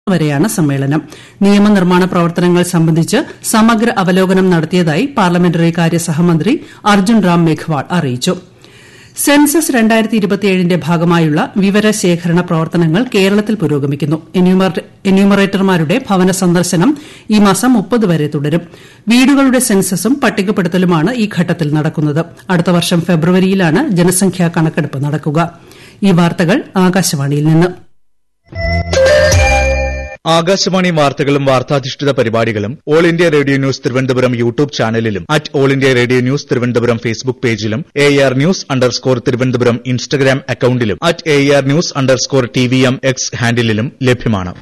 വരെയാണ് സമ്മേളനം നിയമനിർമ്മാണ പ്രവർത്തനങ്ങൾ സംബന്ധിച്ച് സമഗ്ര അവലോകനം നടത്തിയതായി പാർലമെന്ററി കാര്യ സഹമന്ത്രി അർജുൻ റാം മേഘ്വാൾ അറിയിച്ചു സെൻസസ് ന്റെ ഭാഗമായുള്ള വിവരശേഖരണ പ്രവർത്തനങ്ങൾ കേരളത്തിൽ പുരോഗമിക്കുന്നു എന്യൂമറേറ്റർമാരുടെ ഭവന സന്ദർശനം ഈ മാസം മുപ്പത് വരെ തുടരും വീടുകളുടെ സെൻസസും പട്ടികപ്പെടുത്തലുമാണ് ഈ ഘട്ടത്തിൽ നടക്കുന്നത് അടുത്ത വർഷം ഫെബ്രുവരിയിലാണ് ജനസംഖ്യാ കണക്കെടുപ്പ് നടക്കുക ഈ വാർത്തകൾ ആകാശവാണിയിൽ നിന്ന് ആകാശവാണി വാർത്തകളും വാർത്താധിഷ്ഠിത പരിപാടികളും All India Radio news Thiruvananthapuram YouTube ചാനലിലും at All India Radio news Thiruvananthapuram Facebook പേജിലും A R news underscore Thiruvananthapuram Instagram അക്കൌണ്ടിലും at A R news underscore T V M X ഹാൻഡിലും ലഭ്യമാണ്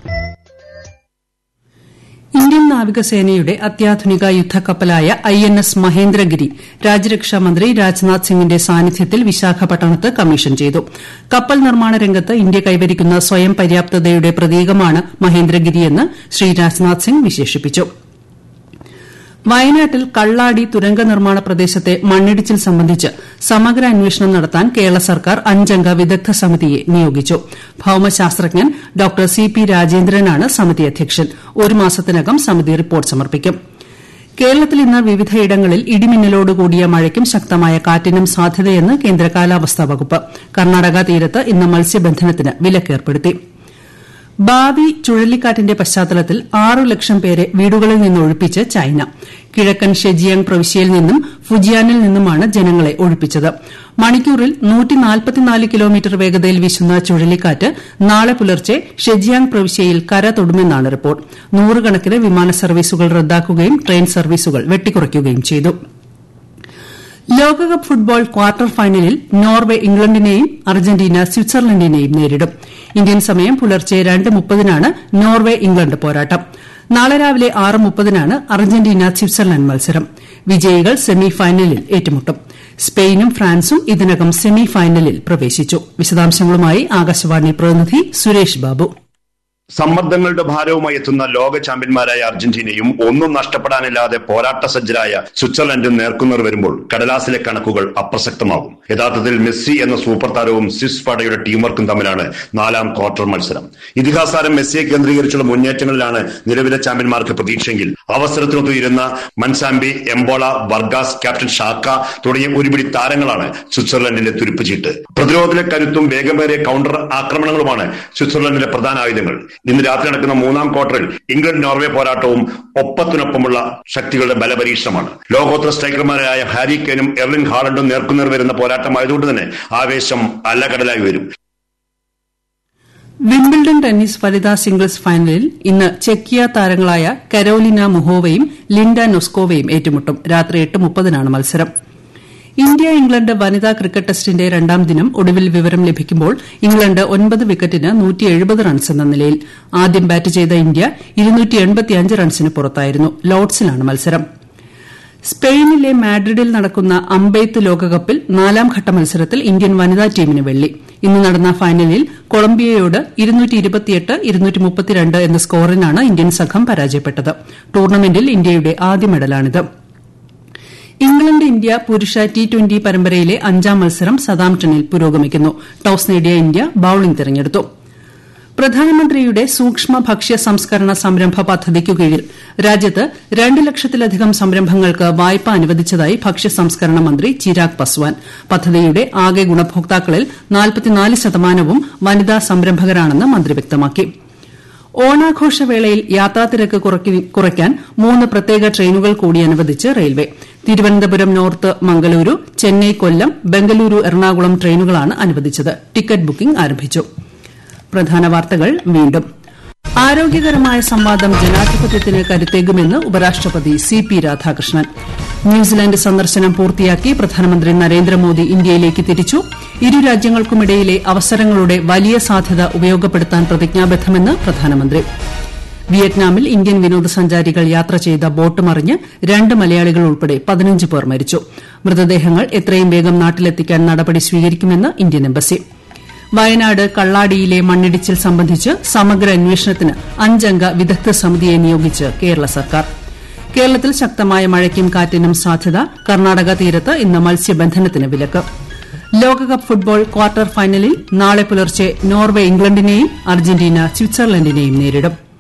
ഇന്ത്യൻ നാവികസേനയുടെ അത്യാധുനിക യുദ്ധക്കപ്പലായ ഐ എൻ എസ് മഹേന്ദ്രഗിരി രാജ്യരക്ഷാമന്ത്രി രാജ്നാഥ് സിംഗിന്റെ സാന്നിധ്യത്തിൽ വിശാഖപട്ടണത്ത് കമ്മീഷൻ ചെയ്തു കപ്പൽ നിർമ്മാണ രംഗത്ത് ഇന്ത്യ കൈവരിക്കുന്ന സ്വയം പര്യാപ്തതയുടെ പ്രതീകമാണ് മഹേന്ദ്രഗിരിയെന്ന് ശ്രീ രാജ്നാഥ് സിംഗ് വിശേഷിപ്പിച്ചു വയനാട്ടിൽ കള്ളാടി തുരങ്ക നിർമ്മാണ പ്രദേശത്തെ മണ്ണിടിച്ചിൽ സംബന്ധിച്ച് സമഗ്ര അന്വേഷണം നടത്താൻ കേരള സർക്കാർ അഞ്ചംഗ വിദഗ്ധ സമിതിയെ നിയോഗിച്ചു ഭൌമശാസ്ത്രജ്ഞൻ ഡോക്ടർ സി പി രാജേന്ദ്രനാണ് സമിതി അധ്യക്ഷൻ ഒരു മാസത്തിനകം സമിതി റിപ്പോർട്ട് സമർപ്പിക്കും കേരളത്തിൽ ഇന്ന് വിവിധയിടങ്ങളിൽ ഇടിമിന്നലോട് കൂടിയ മഴയ്ക്കും ശക്തമായ കാറ്റിനും സാധ്യതയെന്ന് കേന്ദ്ര കാലാവസ്ഥാ വകുപ്പ് കർണാടക തീരത്ത് ഇന്ന് മത്സ്യബന്ധനത്തിന് വിലക്കേർപ്പെടുത്തി ബാവി ചുഴലിക്കാറ്റിന്റെ പശ്ചാത്തലത്തിൽ ആറു ലക്ഷം പേരെ വീടുകളിൽ നിന്ന് ഒഴിപ്പിച്ച് ചൈന കിഴക്കൻ ഷെജിയാങ് പ്രവിശ്യയിൽ നിന്നും ഫുജിയാനിൽ നിന്നുമാണ് ജനങ്ങളെ ഒഴിപ്പിച്ചത് മണിക്കൂറിൽ കിലോമീറ്റർ വേഗതയിൽ വീശുന്ന ചുഴലിക്കാറ്റ് നാളെ പുലർച്ചെ ഷെജിയാങ് പ്രവിശ്യയിൽ കര തൊടുമെന്നാണ് റിപ്പോർട്ട് നൂറുകണക്കിന് വിമാന സർവീസുകൾ റദ്ദാക്കുകയും ട്രെയിൻ സർവീസുകൾ വെട്ടിക്കുറയ്ക്കുകയും ചെയ്തു ലോകകപ്പ് ഫുട്ബോൾ ക്വാർട്ടർ ഫൈനലിൽ നോർവെ ഇംഗ്ലണ്ടിനെയും അർജന്റീന സ്വിറ്റ്സർലൻഡിനെയും നേരിടും ഇന്ത്യൻ സമയം പുലർച്ചെ രണ്ട് മുപ്പതിനാണ് നോർവെ ഇംഗ്ലണ്ട് പോരാട്ടം നാളെ രാവിലെ ആറ് മുപ്പതിനാണ് അർജന്റീന സ്വിറ്റ്സർലൻഡ് മത്സരം വിജയികൾ സെമി ഫൈനലിൽ ഏറ്റുമുട്ടും സ്പെയിനും ഫ്രാൻസും ഇതിനകം സെമി ഫൈനലിൽ പ്രവേശിച്ചു വിശദാംശങ്ങളുമായി ആകാശവാണി പ്രതിനിധി സുരേഷ് ബാബു സമ്മർദ്ദങ്ങളുടെ ഭാരവുമായി എത്തുന്ന ലോക ചാമ്പ്യന്മാരായ അർജന്റീനയും ഒന്നും നഷ്ടപ്പെടാനില്ലാതെ പോരാട്ട സജ്ജരായ സ്വിറ്റ്സർലൻഡും നേർക്കുനർ വരുമ്പോൾ കടലാസിലെ കണക്കുകൾ അപ്രസക്തമാകും യഥാർത്ഥത്തിൽ മെസ്സി എന്ന സൂപ്പർ താരവും സ്വിസ് പടയുടെ ടീം വർക്കും തമ്മിലാണ് നാലാം ക്വാർട്ടർ മത്സരം ഇതിഹാസാരം മെസ്സിയെ കേന്ദ്രീകരിച്ചുള്ള മുന്നേറ്റങ്ങളിലാണ് നിലവിലെ ചാമ്പ്യന്മാർക്ക് പ്രതീക്ഷയെങ്കിൽ അവസരത്തിനൊത്തുയിരുന്ന മൻസാമ്പി എംബോള വർഗാസ് ക്യാപ്റ്റൻ ഷാക്ക തുടങ്ങിയ ഒരുപിടി താരങ്ങളാണ് സ്വിറ്റ്സർലൻഡിന്റെ തുരുപ്പുചീട്ട് പ്രതിരോധത്തിലെ കരുത്തും വേഗമേറിയ കൌണ്ടർ ആക്രമണങ്ങളുമാണ് സ്വിറ്റ്സർലൻഡിന്റെ പ്രധാന ആയുധങ്ങൾ ഇന്ന് രാത്രി നടക്കുന്ന മൂന്നാം ക്വാർട്ടറിൽ ഇംഗ്ലണ്ട് നോർവേ പോരാട്ടവും ഒപ്പത്തിനൊപ്പമുള്ള ശക്തികളുടെ ബലപരീക്ഷണമാണ് ലോകോത്തര സ്ട്രൈക്കർമാരായ ഹാരി കെനും എർലിൻ ഹാളണ്ടും നേർക്കുനേർ വരുന്ന പോരാട്ടമായതുകൊണ്ട് തന്നെ ആവേശം അല്ലകടലായി വരും വിംബിൾഡൺ ടെന്നീസ് വനിതാ സിംഗിൾസ് ഫൈനലിൽ ഇന്ന് ചെക്കിയ താരങ്ങളായ കരോലിന മുഹോവയും ലിൻഡ നൊസ്കോവയും ഏറ്റുമുട്ടും രാത്രി എട്ട് മുപ്പതിനാണ് മത്സരം ഇന്ത്യ ഇംഗ്ലണ്ട് വനിതാ ക്രിക്കറ്റ് ടെസ്റ്റിന്റെ രണ്ടാം ദിനം ഒടുവിൽ വിവരം ലഭിക്കുമ്പോൾ ഇംഗ്ലണ്ട് ഒൻപത് വിക്കറ്റിന് റൺസ് എന്ന നിലയിൽ ആദ്യം ബാറ്റ് ചെയ്ത ഇന്ത്യ റൺസിന് പുറത്തായിരുന്നു ലോർഡ്സിലാണ് മത്സരം സ്പെയിനിലെ മാഡ്രിഡിൽ നടക്കുന്ന അമ്പെയ്ത്ത് ലോകകപ്പിൽ നാലാംഘട്ട മത്സരത്തിൽ ഇന്ത്യൻ വനിതാ ടീമിന് വെള്ളി ഇന്ന് നടന്ന ഫൈനലിൽ കൊളംബിയയോട് എന്ന സ്കോറിനാണ് ഇന്ത്യൻ സംഘം പരാജയപ്പെട്ടത് ടൂർണമെന്റിൽ ഇന്ത്യയുടെ ആദ്യ മെഡലാണിത് ഇംഗ്ലണ്ട് ഇന്ത്യ പുരുഷ ടി ട്വന്റി പരമ്പരയിലെ അഞ്ചാം മത്സരം സതാംപ്ടണിൽ പുരോഗമിക്കുന്നു ടോസ് നേടിയ ഇന്ത്യ ബൌളിംഗ് തെരഞ്ഞെടുത്തു പ്രധാനമന്ത്രിയുടെ സൂക്ഷ്മ ഭക്ഷ്യ സംസ്കരണ സംരംഭ പദ്ധതിക്കു കീഴിൽ രാജ്യത്ത് രണ്ട് ലക്ഷത്തിലധികം സംരംഭങ്ങൾക്ക് വായ്പ അനുവദിച്ചതായി ഭക്ഷ്യ സംസ്കരണ മന്ത്രി ചിരാഗ് പസ്വാൻ പദ്ധതിയുടെ ആകെ ഗുണഭോക്താക്കളിൽ ശതമാനവും വനിതാ സംരംഭകരാണെന്ന് മന്ത്രി വ്യക്തമാക്കി ഓണാഘോഷവേളയിൽ യാത്രാത്തിരക്ക് കുറയ്ക്കാൻ മൂന്ന് പ്രത്യേക ട്രെയിനുകൾ കൂടി അനുവദിച്ച് റെയിൽവേ തിരുവനന്തപുരം നോർത്ത് മംഗലൂരു ചെന്നൈ കൊല്ലം ബംഗലൂരു എറണാകുളം ട്രെയിനുകളാണ് അനുവദിച്ചത് ടിക്കറ്റ് ബുക്കിംഗ് ആരംഭിച്ചു പ്രധാന വാർത്തകൾ വീണ്ടും ആരോഗ്യകരമായ സംവാദം ജനാധിപത്യത്തിന് കരുത്തേകുമെന്ന് ഉപരാഷ്ട്രപതി സി പി രാധാകൃഷ്ണൻ ന്യൂസിലാന്റ് സന്ദർശനം പൂർത്തിയാക്കി പ്രധാനമന്ത്രി നരേന്ദ്രമോദി ഇന്ത്യയിലേക്ക് തിരിച്ചു ഇരു രാജ്യങ്ങൾക്കുമിടയിലെ അവസരങ്ങളുടെ വലിയ സാധ്യത ഉപയോഗപ്പെടുത്താൻ പ്രതിജ്ഞാബദ്ധമെന്ന് പ്രധാനമന്ത്രി വിയറ്റ്നാമിൽ ഇന്ത്യൻ വിനോദസഞ്ചാരികൾ യാത്ര ചെയ്ത ബോട്ട് മറിഞ്ഞ് രണ്ട് മലയാളികൾ ഉൾപ്പെടെ പതിനഞ്ച് പേർ മരിച്ചു മൃതദേഹങ്ങൾ എത്രയും വേഗം നാട്ടിലെത്തിക്കാൻ നടപടി സ്വീകരിക്കുമെന്ന് ഇന്ത്യൻ എംബസി വയനാട് കള്ളാടിയിലെ മണ്ണിടിച്ചിൽ സംബന്ധിച്ച് സമഗ്ര അന്വേഷണത്തിന് അഞ്ചംഗ വിദഗ്ധ സമിതിയെ നിയോഗിച്ച് കേരള സർക്കാർ കേരളത്തിൽ ശക്തമായ മഴയ്ക്കും കാറ്റിനും സാധ്യത കർണാടക തീരത്ത് ഇന്ന് മത്സ്യബന്ധനത്തിന് വിലക്ക് ലോകകപ്പ് ഫുട്ബോൾ ക്വാർട്ടർ ഫൈനലിൽ നാളെ പുലർച്ചെ നോർവെ ഇംഗ്ലണ്ടിനെയും അർജന്റീന സ്വിറ്റ്സർലൻഡിനെയും നേരിടും